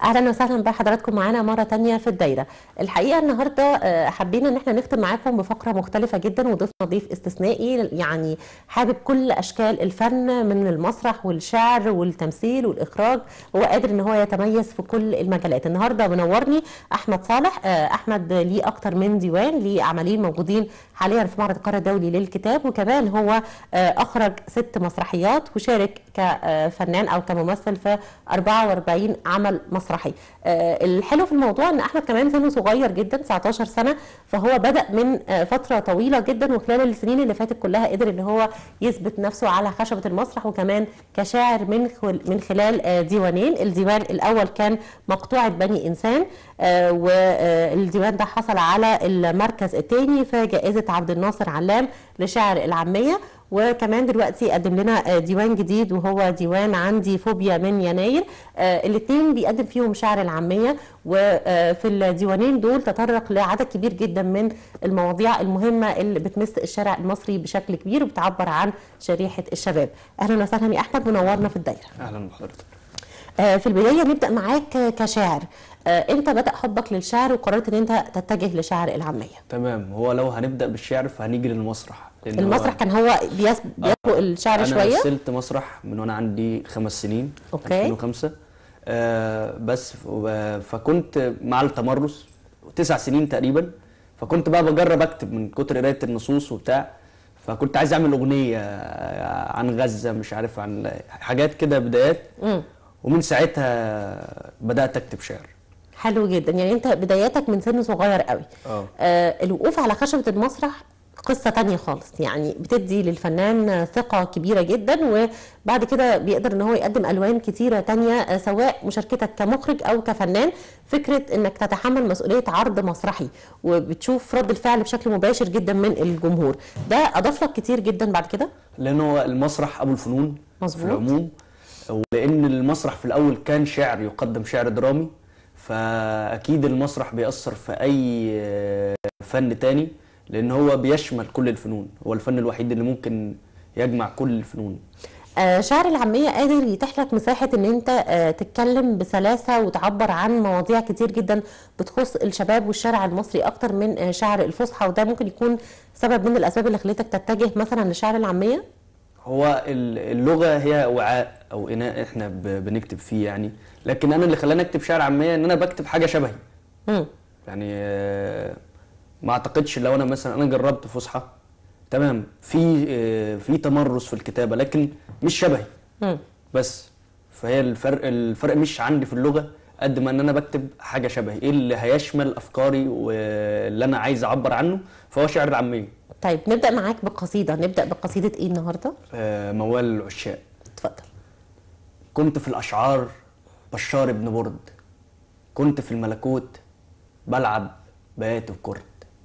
اهلا وسهلا بحضراتكم معانا مره تانية في الدايره الحقيقه النهارده آه، حبينا ان احنا نختم معاكم بفقره مختلفه جدا وضيفنا ضيف استثنائي يعني حابب كل اشكال الفن من المسرح والشعر والتمثيل والاخراج هو قادر ان هو يتميز في كل المجالات النهارده منورني احمد صالح آه، احمد ليه اكتر من ديوان ليه عملين موجودين حاليا في معرض القاره الدولي للكتاب وكمان هو آه، اخرج ست مسرحيات وشارك كفنان او كممثل في 44 عمل مسرحي آه، الحلو في الموضوع ان احمد كمان سنه صغير جدا 19 سنه فهو بدا من آه، فتره طويله جدا وخلال السنين اللي فاتت كلها قدر ان هو يثبت نفسه على خشبه المسرح وكمان كشاعر من خل- من خلال آه، ديوانين الديوان الاول كان مقطوعه بني انسان آه، والديوان ده حصل على المركز الثاني في جائزه عبد الناصر علام لشعر العاميه وكمان دلوقتي قدم لنا آه، ديوان جديد وهو ديوان عندي فوبيا من يناير الاثنين بيقدم فيهم شعر العاميه وفي الديوانين دول تطرق لعدد كبير جدا من المواضيع المهمه اللي بتمس الشارع المصري بشكل كبير وبتعبر عن شريحه الشباب اهلا وسهلا يا احمد منورنا في الدايره اهلا بحضرتك آه، في البدايه نبدا معاك كشاعر آه، امتى بدا حبك للشعر وقررت ان انت تتجه لشعر العاميه تمام هو لو هنبدا بالشعر فهنيجي للمسرح لأن المسرح هو كان هو بيس- بيسبق الشعر انا شويه مثلت مسرح من وانا عندي خمس سنين أوكي. 2005 آه بس ف- و- فكنت مع التمرس تسع سنين تقريبا فكنت بقى بجرب اكتب من كتر قرايه النصوص وبتاع فكنت عايز اعمل اغنيه آه، عن غزه مش عارف عن حاجات كده بدايات مم. ومن ساعتها بدات اكتب شعر حلو جدا يعني انت بداياتك من سن صغير قوي اه آه الوقوف على خشبة المسرح قصة تانية خالص يعني بتدي للفنان ثقة كبيرة جدا وبعد كده بيقدر ان هو يقدم الوان كتيرة تانية آه، سواء مشاركتك كمخرج او كفنان فكرة انك تتحمل مسؤولية عرض مسرحي وبتشوف رد الفعل بشكل مباشر جدا من الجمهور ده اضاف لك كتير جدا بعد كده لانه المسرح ابو الفنون مظبوط. في العموم ولان المسرح في الاول كان شعر يقدم شعر درامي فاكيد المسرح بيأثر في اي فن تاني لان هو بيشمل كل الفنون هو الفن الوحيد اللي ممكن يجمع كل الفنون آه، شعر العامية قادر يتيح لك مساحة ان انت آه، تتكلم بسلاسة وتعبر عن مواضيع كتير جدا بتخص الشباب والشارع المصري اكتر من آه، شعر الفصحى وده ممكن يكون سبب من الاسباب اللي خلتك تتجه مثلا لشعر العامية هو ال- اللغه هي وعاء او اناء احنا ب- بنكتب فيه يعني لكن انا اللي خلاني اكتب شعر عاميه ان انا بكتب حاجه شبهي مم. يعني آه، ما اعتقدش لو انا مثلا انا جربت فصحى تمام في آه، في تمرس في الكتابه لكن مش شبهي مم. بس فهي الفرق الفرق مش عندي في اللغه قد ما ان انا بكتب حاجه شبهي ايه اللي هيشمل افكاري واللي انا عايز اعبر عنه فهو شعر العاميه طيب نبدأ معاك بقصيدة نبدأ بقصيدة ايه النهاردة آه، موال العشاق اتفضل كنت في الأشعار بشار ابن برد كنت في الملكوت بلعب بيات وكرد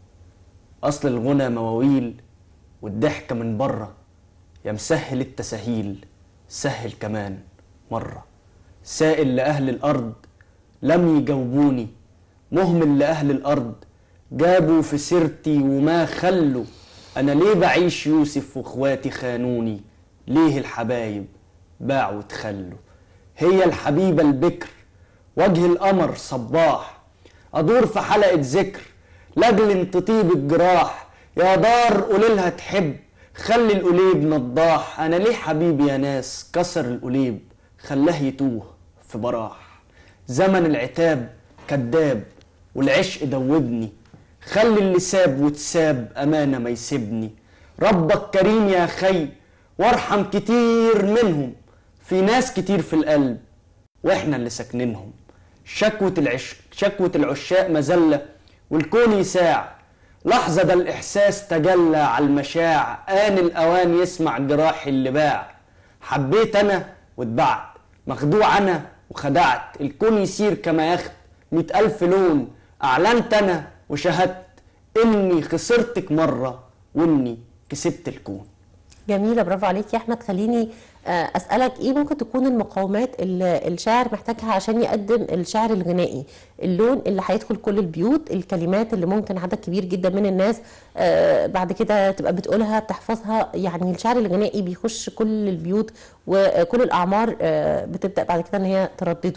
أصل الغنى مواويل والضحكة من بره يا مسهل التساهيل سهل كمان مرة سائل لأهل الأرض لم يجاوبوني مهمل لأهل الأرض جابوا في سيرتي وما خلوا أنا ليه بعيش يوسف وإخواتي خانوني ليه الحبايب باعوا وتخلوا هي الحبيبة البكر وجه القمر صباح أدور في حلقة ذكر لاجل تطيب الجراح يا دار قوليلها تحب خلي القليب نضاح أنا ليه حبيبي يا ناس كسر القليب خلاه يتوه في براح زمن العتاب كداب والعشق دوبني خلي اللي ساب وتساب أمانة ما يسيبني ربك كريم يا خي وارحم كتير منهم في ناس كتير في القلب واحنا اللي ساكنينهم شكوة العش... شكوة العشاق مذلة والكون يساع لحظة ده الإحساس تجلى على المشاع آن الأوان يسمع جراحي اللي باع حبيت أنا واتبعت مخدوع أنا وخدعت الكون يسير كما يخت مئة ألف لون أعلنت أنا وشهدت إني خسرتك مرة وإني كسبت الكون جميلة برافو عليك يا أحمد خليني آه، أسألك إيه ممكن تكون المقومات اللي الشاعر محتاجها عشان يقدم الشعر الغنائي اللون اللي هيدخل كل البيوت الكلمات اللي ممكن عدد كبير جدا من الناس آه، بعد كده تبقى بتقولها بتحفظها يعني الشعر الغنائي بيخش كل البيوت وكل الأعمار آه، بتبدأ بعد كده إن هي تردده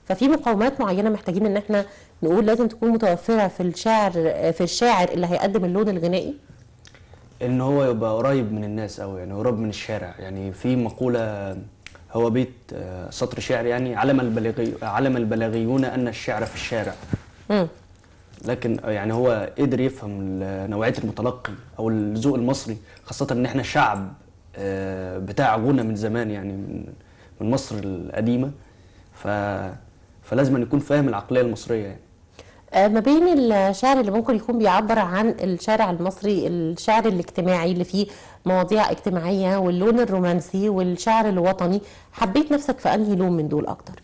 ففي مقومات معينه محتاجين ان احنا نقول لازم تكون متوفره في الشاعر في الشاعر اللي هيقدم اللون الغنائي ان هو يبقى قريب من الناس قوي يعني قريب من الشارع يعني في مقوله هو بيت آه، سطر شعر يعني علم البلاغي علم البلاغيون ان الشعر في الشارع مم. لكن يعني هو قدر يفهم ال- نوعيه المتلقي او الذوق المصري خاصه ان احنا شعب آه، بتاع غنى من زمان يعني من من مصر القديمه ف فلازم أن يكون فاهم العقليه المصريه يعني آه، ما بين الشعر اللي ممكن يكون بيعبر عن الشارع المصري الشعر الاجتماعي اللي فيه مواضيع اجتماعية واللون الرومانسي والشعر الوطني حبيت نفسك في أنهي لون من دول أكتر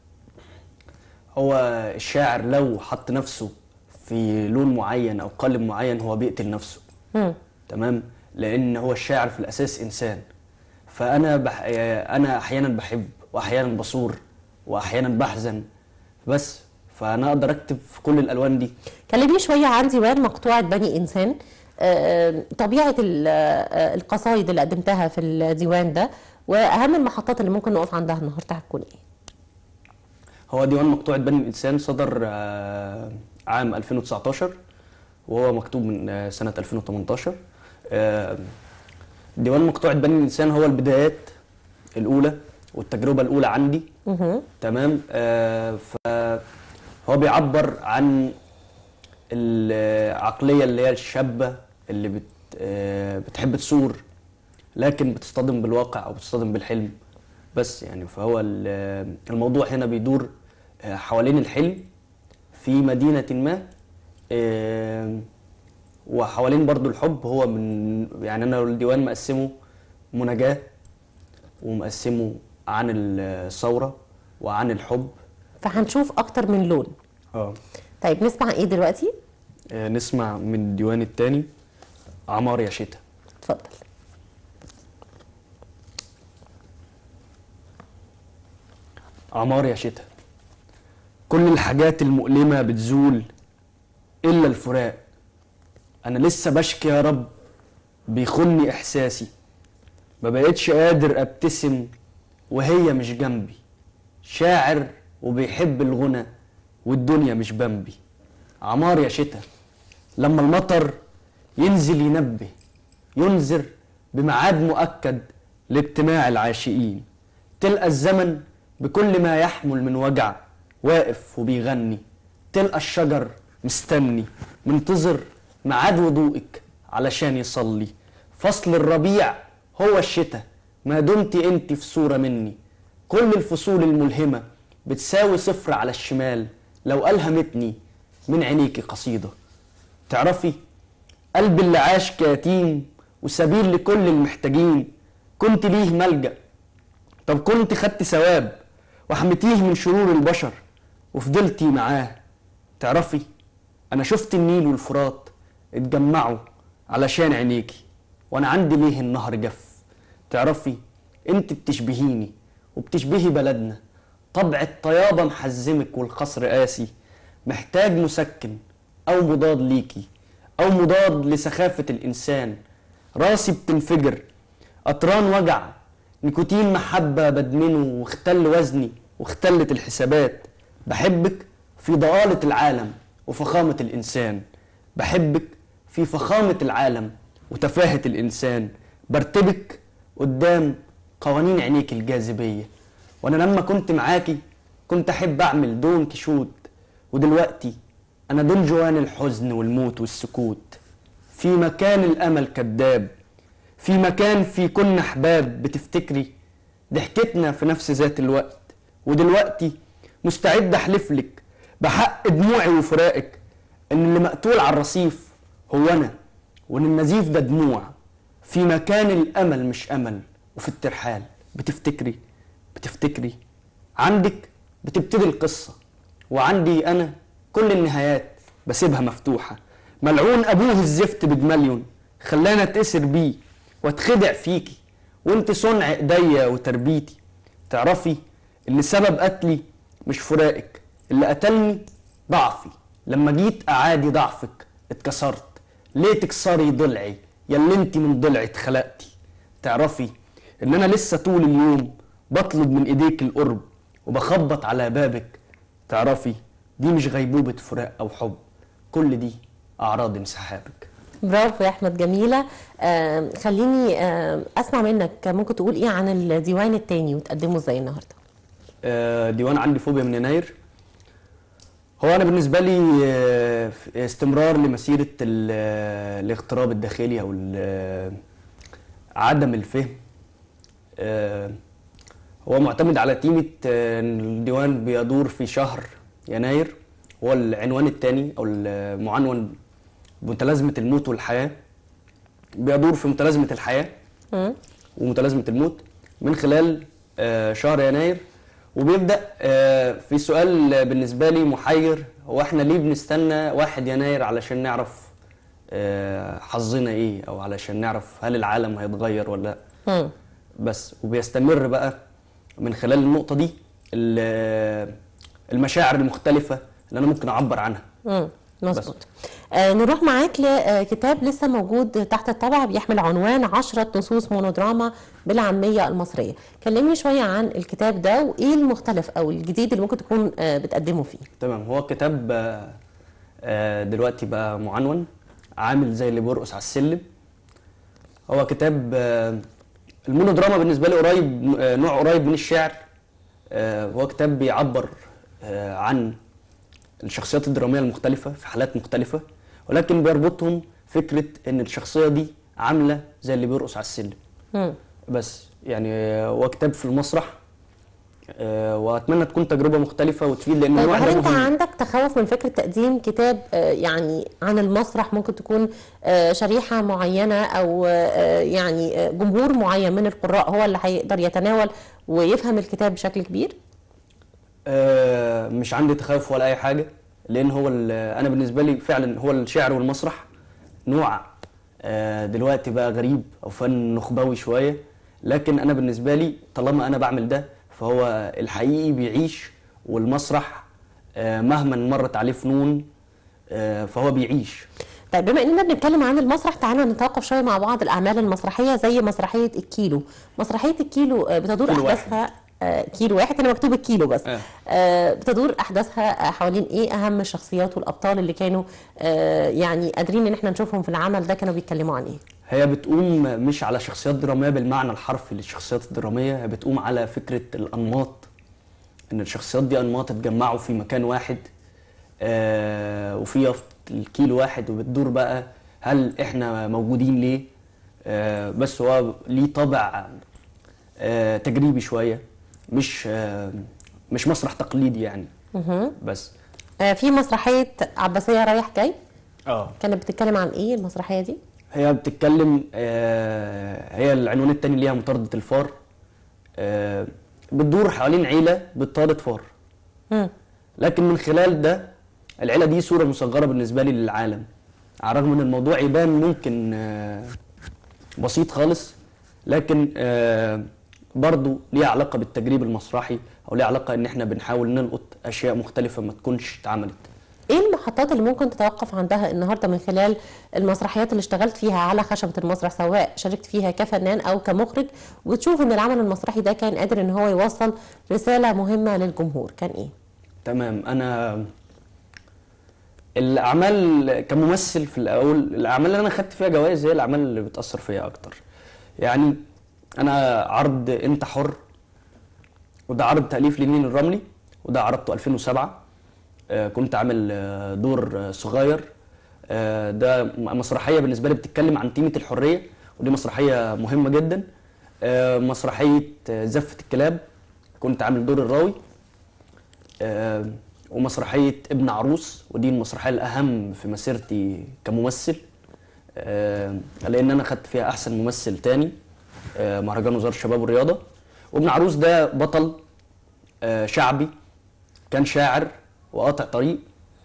هو الشاعر لو حط نفسه في لون معين او قالب معين هو بيقتل نفسه مم. تمام لان هو الشاعر في الاساس انسان فانا بح... انا احيانا بحب واحيانا بصور واحيانا بحزن بس فانا اقدر اكتب في كل الالوان دي كلمني شوية عن ديوان مقطوعة بني إنسان آه، طبيعة ال- آه، القصايد اللي قدمتها في الديوان ده وأهم المحطات اللي ممكن نقف عندها النهاردة هتكون إيه؟ هو ديوان مقطوعة بني الإنسان صدر آه، عام 2019 وهو مكتوب من آه، سنة 2018 آه، ديوان مقطوعة بني الإنسان هو البدايات الأولى والتجربة الأولى عندي مهم. تمام آه، فهو بيعبر عن العقلية اللي هي الشابة اللي بت آه، بتحب تصور لكن بتصطدم بالواقع أو بتصطدم بالحلم بس يعني فهو ال- الموضوع هنا بيدور آه، حوالين الحلم في مدينة ما آه، وحوالين برضو الحب هو من يعني أنا الديوان مقسمه مناجاة ومقسمه عن الثورة وعن الحب فهنشوف أكتر من لون اه طيب نسمع إيه دلوقتي؟ آه، نسمع من الديوان التاني عمار يا شتا اتفضل عمار يا شتا كل الحاجات المؤلمة بتزول إلا الفراق أنا لسه بشكي يا رب بيخني إحساسي ما بقتش قادر أبتسم وهي مش جنبي شاعر وبيحب الغنى والدنيا مش بمبي عمار يا شتا لما المطر ينزل ينبه ينذر بميعاد مؤكد لاجتماع العاشقين تلقى الزمن بكل ما يحمل من وجع واقف وبيغني تلقى الشجر مستني منتظر ميعاد وضوءك علشان يصلي فصل الربيع هو الشتاء ما دمت انت في صورة مني كل الفصول الملهمة بتساوي صفر على الشمال لو ألهمتني من عينيكي قصيدة تعرفي قلب اللي عاش كيتيم وسبيل لكل المحتاجين كنت ليه ملجأ طب كنت خدت ثواب وحميتيه من شرور البشر وفضلتي معاه تعرفي انا شفت النيل والفرات اتجمعوا علشان عينيكي وانا عندي ليه النهر جف تعرفي انت بتشبهيني وبتشبهي بلدنا طبع الطيابة محزمك والقصر قاسي محتاج مسكن او مضاد ليكي او مضاد لسخافة الانسان راسي بتنفجر قطران وجع نيكوتين محبة بدمنه واختل وزني واختلت الحسابات بحبك في ضآلة العالم وفخامة الإنسان بحبك في فخامة العالم وتفاهة الإنسان برتبك قدام قوانين عينيك الجاذبية وأنا لما كنت معاكي كنت أحب أعمل دون كيشوت ودلوقتي أنا دون جوان الحزن والموت والسكوت في مكان الأمل كذاب في مكان في كنا أحباب بتفتكري ضحكتنا في نفس ذات الوقت ودلوقتي مستعد أحلفلك بحق دموعي وفراقك إن اللي مقتول على الرصيف هو أنا وإن النزيف ده دموع في مكان الأمل مش أمل وفي الترحال بتفتكري بتفتكري عندك بتبتدي القصة وعندي أنا كل النهايات بسيبها مفتوحة ملعون أبوه الزفت بجمليون خلانا اتأسر بيه واتخدع فيكي وانت صنع ايديا وتربيتي تعرفي اللي سبب قتلي مش فراقك اللي قتلني ضعفي لما جيت اعادي ضعفك اتكسرت ليه تكسري ضلعي ياللي انت من ضلعي اتخلقتي تعرفي ان انا لسه طول اليوم بطلب من ايديك القرب وبخبط على بابك تعرفي دي مش غيبوبة فراق أو حب كل دي أعراض انسحابك برافو يا احمد جميله آه خليني آه اسمع منك ممكن تقول ايه عن الديوان التاني وتقدمه ازاي النهارده آه، ديوان عندي فوبيا من يناير هو انا بالنسبه لي آه، استمرار لمسيره ال- آه، الاغتراب الداخلي او ال- آه، عدم الفهم آه، هو معتمد على تيمة آه، إن الديوان بيدور في شهر يناير هو العنوان الثاني او المعنون بمتلازمه الموت والحياه بيدور في متلازمه الحياه مم. ومتلازمه الموت من خلال آه، شهر يناير وبيبدا آه، في سؤال بالنسبه لي محير هو احنا ليه بنستنى واحد يناير علشان نعرف آه، حظنا ايه او علشان نعرف هل العالم هيتغير ولا لا مم. بس وبيستمر بقى من خلال النقطه دي ال- المشاعر المختلفه اللي انا ممكن اعبر عنها مم. مظبوط آه نروح معاك لكتاب لسه موجود تحت الطبعة بيحمل عنوان عشرة نصوص مونودراما بالعامية المصرية كلمني شوية عن الكتاب ده وإيه المختلف أو الجديد اللي ممكن تكون آه بتقدمه فيه تمام هو كتاب آه، آه، دلوقتي بقى معنون عامل زي اللي بيرقص على السلم هو كتاب آه، المونودراما بالنسبه لي قريب آه، نوع قريب من الشعر آه، هو كتاب بيعبر آه، عن الشخصيات الدراميه المختلفه في حالات مختلفه ولكن بيربطهم فكره ان الشخصيه دي عامله زي اللي بيرقص على السلم مم. بس يعني آه، هو كتاب في المسرح آه، واتمنى تكون تجربه مختلفه وتفيد لان طيب النوع هل ده انت مهم. عندك تخوف من فكره تقديم كتاب آه، يعني عن المسرح ممكن تكون آه، شريحه معينه او آه، يعني آه، جمهور معين من القراء هو اللي هيقدر يتناول ويفهم الكتاب بشكل كبير؟ آه، مش عندي تخوف ولا اي حاجه لان هو ال- انا بالنسبه لي فعلا هو الشعر والمسرح نوع آه، دلوقتي بقى غريب او فن نخبوي شويه لكن انا بالنسبه لي طالما انا بعمل ده فهو الحقيقي بيعيش والمسرح آه، مهما مرت عليه فنون آه، فهو بيعيش طيب بما اننا بنتكلم عن المسرح تعالى نتوقف شويه مع بعض الاعمال المسرحيه زي مسرحيه الكيلو مسرحيه الكيلو آه، بتدور كيلو واحد. احداثها آه، كيلو واحد هنا مكتوب الكيلو بس آه. آه، بتدور احداثها آه، حوالين ايه اهم الشخصيات والابطال اللي كانوا آه، يعني قادرين ان احنا نشوفهم في العمل ده كانوا بيتكلموا عن ايه هي بتقوم مش على شخصيات درامية بالمعنى الحرفي للشخصيات الدرامية هي بتقوم على فكرة الأنماط إن الشخصيات دي أنماط اتجمعوا في مكان واحد آه وفي يافط الكيلو واحد وبتدور بقى هل إحنا موجودين ليه آه بس هو ليه طابع آه تجريبي شوية مش آه مش مسرح تقليدي يعني بس آه، في مسرحيه عباسيه رايح جاي اه كانت بتتكلم عن ايه المسرحيه دي هي بتتكلم آه، هي العنوان التاني ليها مطاردة الفار آه، بتدور حوالين عيلة بتطارد فار مم. لكن من خلال ده العيلة دي صورة مصغرة بالنسبة لي للعالم على الرغم ان الموضوع يبان ممكن آه، بسيط خالص لكن آه، برضو ليه علاقة بالتجريب المسرحي او ليه علاقة ان احنا بنحاول نلقط اشياء مختلفة ما تكونش اتعملت ايه المحطات اللي ممكن تتوقف عندها النهارده من خلال المسرحيات اللي اشتغلت فيها على خشبه المسرح سواء شاركت فيها كفنان او كمخرج وتشوف ان العمل المسرحي ده كان قادر ان هو يوصل رساله مهمه للجمهور كان ايه تمام انا الاعمال كممثل في الاول الاعمال اللي انا خدت فيها جوائز هي الاعمال اللي بتاثر فيا اكتر يعني انا عرض انت حر وده عرض تاليف لنين الرملي وده عرضته 2007 آه، كنت عامل آه، دور آه، صغير آه، ده م- مسرحيه بالنسبه لي بتتكلم عن تيمه الحريه ودي مسرحيه مهمه جدا آه، مسرحيه آه، زفه الكلاب كنت عامل دور الراوي آه، ومسرحية ابن عروس ودي المسرحية الأهم في مسيرتي كممثل آه، لأن أنا خدت فيها أحسن ممثل تاني آه، مهرجان وزارة الشباب والرياضة وابن عروس ده بطل آه، شعبي كان شاعر وقاطع طريق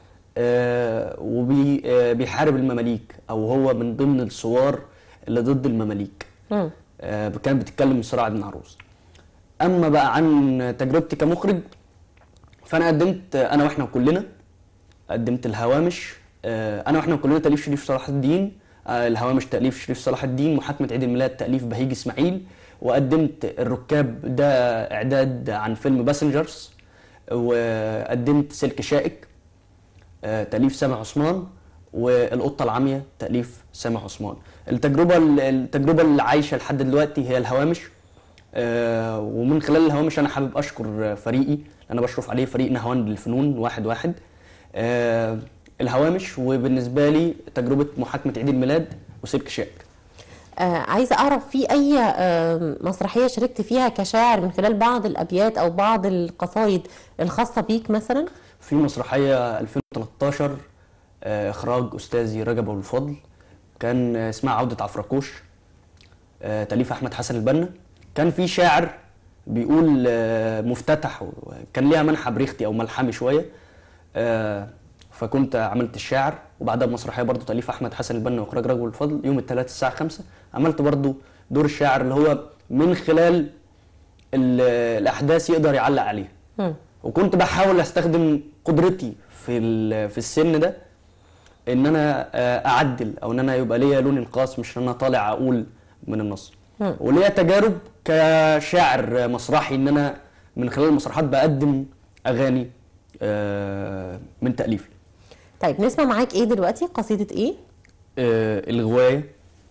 وبيحارب المماليك أو هو من ضمن الثوار اللي ضد المماليك مم. آه، كانت بتتكلم صراع ابن عروس اما بقى عن تجربتي كمخرج فانا قدمت آه، انا واحنا وكلنا قدمت الهوامش آه، انا واحنا وكلنا تاليف شريف صلاح الدين آه، الهوامش تاليف شريف صلاح الدين محاكمه عيد الميلاد تاليف بهيج اسماعيل وقدمت الركاب ده اعداد عن فيلم باسنجرز وقدمت سلك شائك آه، تأليف سامح عثمان والقطة العامية تأليف سامح عثمان التجربة التجربة اللي عايشة لحد دلوقتي هي الهوامش آه، ومن خلال الهوامش أنا حابب أشكر فريقي اللي أنا بشرف عليه فريق نهواند للفنون واحد واحد آه، الهوامش وبالنسبة لي تجربة محاكمة عيد الميلاد وسلك شائك آه عايزه اعرف في اي آه مسرحيه شاركت فيها كشاعر من خلال بعض الابيات او بعض القصايد الخاصه بيك مثلا في مسرحية 2013 آه، إخراج أستاذي رجب أبو الفضل كان آه، اسمها عودة عفركوش آه، تأليف أحمد حسن البنا كان في شاعر بيقول آه، مفتتح وكان ليها منحى بريختي أو ملحمي شوية آه، فكنت عملت الشاعر وبعدها بمسرحية برضو تأليف أحمد حسن البنا وإخراج رجب أبو الفضل يوم الثلاث الساعة 5 عملت برضو دور الشاعر اللي هو من خلال ال- الأحداث يقدر يعلق عليها مم. وكنت بحاول استخدم قدرتي في ال- في السن ده ان انا آه، اعدل او ان انا يبقى ليا لون القاس مش ان انا طالع اقول من النص مم. وليا تجارب كشاعر مسرحي ان انا من خلال المسرحيات بقدم اغاني آه، من تاليفي طيب نسمع معاك ايه دلوقتي قصيده ايه آه، الغوايه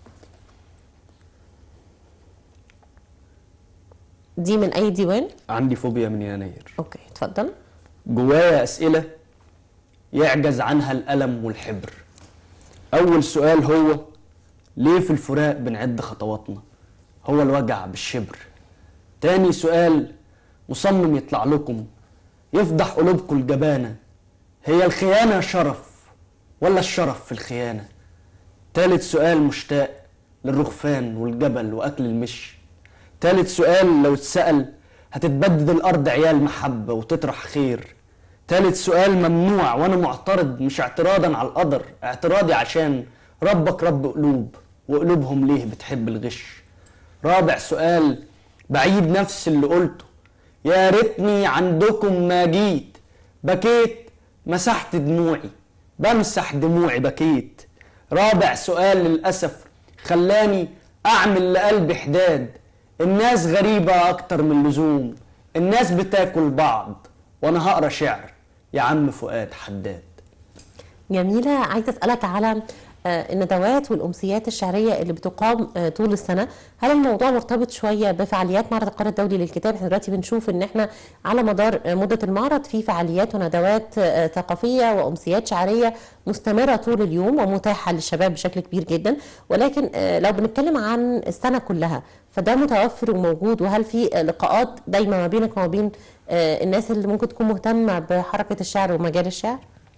دي من اي ديوان عندي فوبيا من يناير اوكي اتفضل جوايا أسئلة يعجز عنها الألم والحبر أول سؤال هو ليه في الفراق بنعد خطواتنا هو الوجع بالشبر تاني سؤال مصمم يطلع لكم يفضح قلوبكم الجبانة هي الخيانة شرف ولا الشرف في الخيانة تالت سؤال مشتاق للرخفان والجبل وأكل المش تالت سؤال لو اتسأل هتتبدد الأرض عيال محبة وتطرح خير تالت سؤال ممنوع وأنا معترض مش اعتراضا على القدر اعتراضي عشان ربك رب قلوب وقلوبهم ليه بتحب الغش رابع سؤال بعيد نفس اللي قلته يا ريتني عندكم ما جيت بكيت مسحت دموعي بمسح دموعي بكيت رابع سؤال للأسف خلاني أعمل لقلبي حداد الناس غريبة أكتر من اللزوم الناس بتاكل بعض وأنا هقرا شعر يا عم فؤاد حداد جميلة عايزة أسألك على آه، الندوات والأمسيات الشعرية اللي بتقام آه، طول السنة هل الموضوع مرتبط شوية بفعاليات معرض القاهرة الدولي للكتاب احنا دلوقتي بنشوف ان احنا على مدار آه، مدة المعرض في فعاليات وندوات آه، ثقافية وأمسيات شعرية مستمرة طول اليوم ومتاحة للشباب بشكل كبير جدا ولكن آه، لو بنتكلم عن السنة كلها فده متوفر وموجود وهل في آه، لقاءات دايما ما بينك وما بين آه، الناس اللي ممكن تكون مهتمة بحركة الشعر ومجال الشعر؟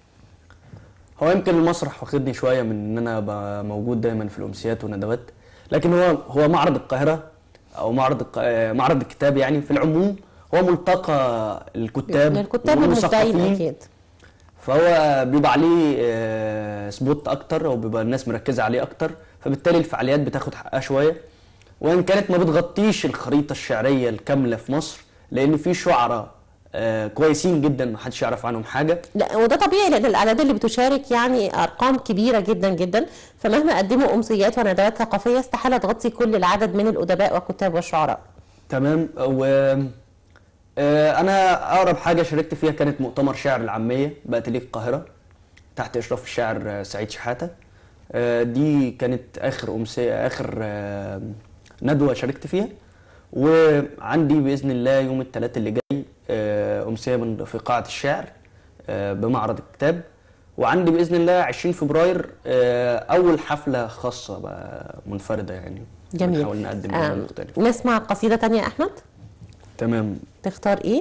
هو يمكن المسرح واخدني شويه من ان انا ابقى موجود دايما في الامسيات والندوات لكن هو هو معرض القاهره او معرض الق- آه، معرض الكتاب يعني في العموم هو ملتقى الكتاب للكتاب المبدعين والمثقفين أكيد فهو بيبقى عليه آه، سبوت اكتر او بيبقى الناس مركزه عليه اكتر فبالتالي الفعاليات بتاخد حقها شويه وان كانت ما بتغطيش الخريطه الشعريه الكامله في مصر لان في شعراء آه، كويسين جدا ما حدش يعرف عنهم حاجه لا وده طبيعي لان الاعداد اللي بتشارك يعني ارقام كبيره جدا جدا فمهما قدموا امسيات وندوات ثقافيه استحاله تغطي كل العدد من الادباء والكتاب والشعراء تمام و آه، انا اقرب حاجه شاركت فيها كانت مؤتمر شعر العاميه باتليه القاهره تحت اشراف الشاعر آه، سعيد شحاته آه، دي كانت اخر امسيه اخر آه، ندوه شاركت فيها وعندي باذن الله يوم الثلاث اللي جاي آه، امسيه من في قاعه الشعر آه، بمعرض الكتاب وعندي باذن الله 20 فبراير آه، اول حفله خاصه بقى منفرده يعني جميل بنحاول نقدم آم، أعمال مختلفه نسمع قصيده تانية يا احمد تمام تختار ايه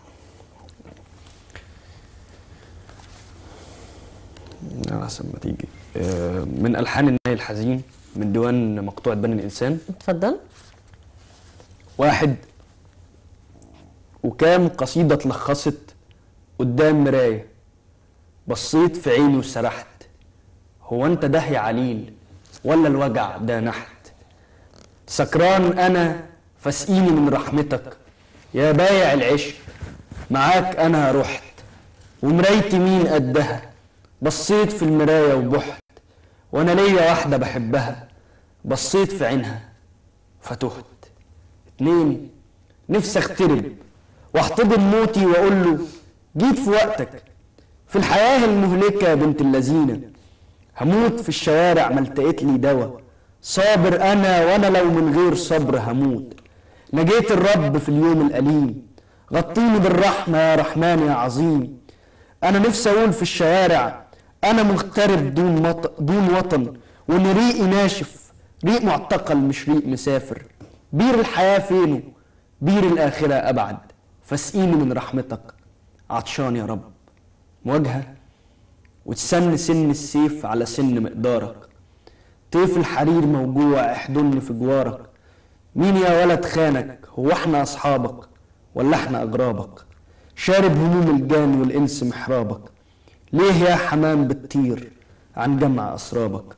على حسب ما تيجي آه، من ألحان الناي الحزين من ديوان مقطوعة بني الإنسان اتفضل واحد وكام قصيدة اتلخصت قدام مراية بصيت في عيني وسرحت هو انت ده يا عليل ولا الوجع ده نحت سكران انا فاسقيني من رحمتك يا بايع العشق معاك انا رحت ومرايتي مين قدها بصيت في المراية وبحت وانا ليا واحدة بحبها بصيت في عينها فتهت اتنين نفسي اغترب واحتضن موتي واقول له جيت في وقتك في الحياة المهلكة يا بنت اللذينة هموت في الشوارع ما التقيت لي دوا صابر انا وانا لو من غير صبر هموت نجيت الرب في اليوم الأليم غطيني بالرحمة يا رحمن يا عظيم أنا نفسي أقول في الشوارع أنا مغترب دون, مط... دون وطن وإن ريقي ناشف ريق معتقل مش ريق مسافر بير الحياة فينه بير الآخرة أبعد فاسقيني من رحمتك عطشان يا رب مواجهة وتسن سن السيف على سن مقدارك طيف الحرير موجوع احضني في جوارك مين يا ولد خانك هو احنا اصحابك ولا احنا اجرابك شارب هموم الجان والانس محرابك ليه يا حمام بتطير عن جمع اسرابك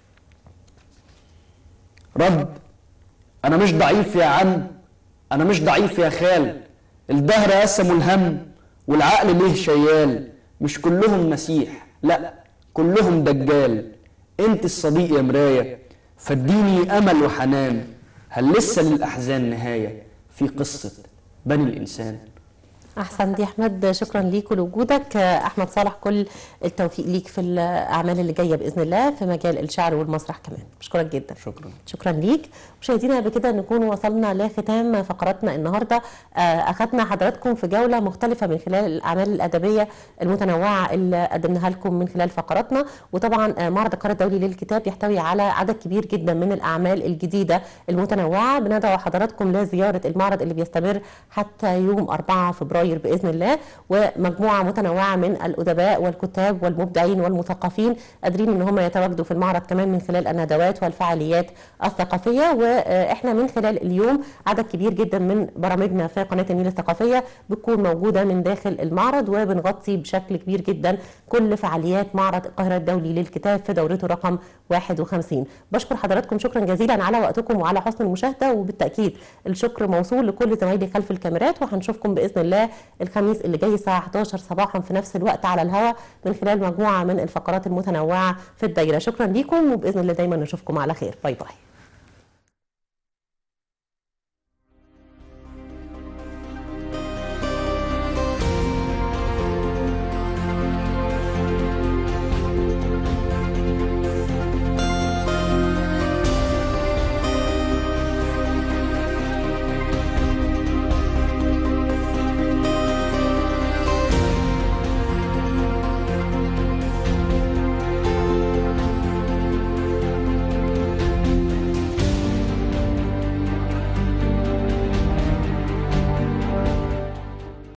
رد انا مش ضعيف يا عم انا مش ضعيف يا خال الدهر قسموا الهم والعقل ليه شيال مش كلهم مسيح لا كلهم دجال انت الصديق يا مراية فاديني امل وحنان هل لسه للاحزان نهاية في قصة بني الانسان احسنت يا احمد شكرا ليك ولوجودك احمد صالح كل التوفيق ليك في الاعمال اللي جايه باذن الله في مجال الشعر والمسرح كمان بشكرك جدا شكرا شكرا ليك مشاهدينا بكده نكون وصلنا لختام فقراتنا النهارده اخذنا حضراتكم في جوله مختلفه من خلال الاعمال الادبيه المتنوعه اللي قدمناها لكم من خلال فقراتنا وطبعا معرض القاهره الدولي للكتاب يحتوي على عدد كبير جدا من الاعمال الجديده المتنوعه بندعو حضراتكم لزياره المعرض اللي بيستمر حتى يوم 4 فبراير باذن الله ومجموعه متنوعه من الادباء والكتاب والمبدعين والمثقفين قادرين ان هم يتواجدوا في المعرض كمان من خلال الندوات والفعاليات الثقافيه واحنا من خلال اليوم عدد كبير جدا من برامجنا في قناه النيل الثقافيه بتكون موجوده من داخل المعرض وبنغطي بشكل كبير جدا كل فعاليات معرض القاهره الدولي للكتاب في دورته رقم 51 بشكر حضراتكم شكرا جزيلا على وقتكم وعلى حسن المشاهده وبالتاكيد الشكر موصول لكل زمايلي خلف الكاميرات وهنشوفكم باذن الله الخميس اللي جاي الساعه 11 صباحا في نفس الوقت على الهواء من خلال مجموعه من الفقرات المتنوعه في الدايره شكرا ليكم وباذن الله دايما نشوفكم على خير باي باي